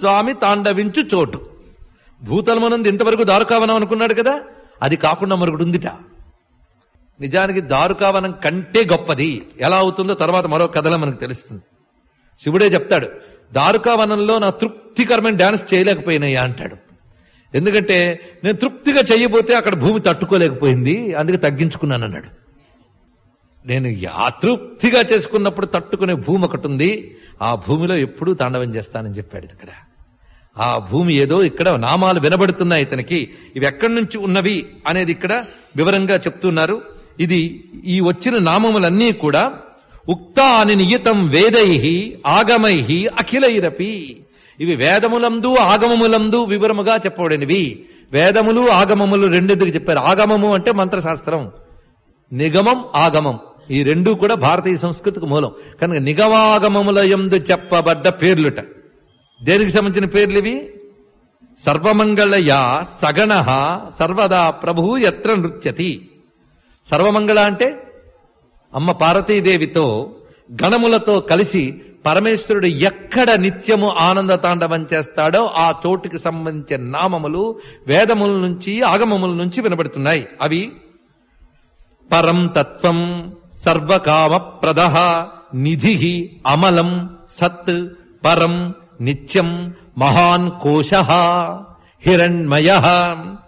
స్వామి తాండవించు చోటు భూతలమనంది ఇంతవరకు దారుకావనం అనుకున్నాడు కదా అది కాకుండా మరొకటి ఉందిట నిజానికి దారుకావనం కంటే గొప్పది ఎలా అవుతుందో తర్వాత మరో కథలో మనకు తెలుస్తుంది శివుడే చెప్తాడు దారుకావనంలో నా తృప్తికరమైన డాన్స్ చేయలేకపోయినాయా అంటాడు ఎందుకంటే నేను తృప్తిగా చెయ్యబోతే అక్కడ భూమి తట్టుకోలేకపోయింది అందుకే తగ్గించుకున్నాను అన్నాడు నేను యాతృప్తిగా చేసుకున్నప్పుడు తట్టుకునే భూమి ఒకటి ఉంది ఆ భూమిలో ఎప్పుడూ తాండవం చేస్తానని చెప్పాడు ఇక్కడ ఆ భూమి ఏదో ఇక్కడ నామాలు వినబడుతున్నాయి ఇతనికి ఇవి ఎక్కడి నుంచి ఉన్నవి అనేది ఇక్కడ వివరంగా చెప్తున్నారు ఇది ఈ వచ్చిన నామములన్నీ కూడా ఉక్తాని నియతం వేదై ఆగమై అఖిలైరపి ఇవి వేదములందు ఆగమములందు వివరముగా చెప్పబడినవి వేదములు ఆగమములు రెండెందుకు చెప్పారు ఆగమము అంటే మంత్రశాస్త్రం నిగమం ఆగమం ఈ రెండు కూడా భారతీయ సంస్కృతికి మూలం కనుక నిగమాగమముల యందు చెప్పబడ్డ పేర్లుట దేనికి సంబంధించిన పేర్లు ఇవి సర్వమంగళయ సగణ సర్వదా ప్రభు ఎత్ర నృత్యతి సర్వమంగళ అంటే అమ్మ పార్వతీదేవితో గణములతో కలిసి పరమేశ్వరుడు ఎక్కడ నిత్యము ఆనంద తాండవం చేస్తాడో ఆ చోటుకి సంబంధించిన నామములు వేదముల నుంచి ఆగమముల నుంచి వినబడుతున్నాయి అవి పరం తత్వం సర్వకామ ప్రద నిధి అమలం సత్ పరం నిత్యం మహాన్ కోశ హిరణ్మయ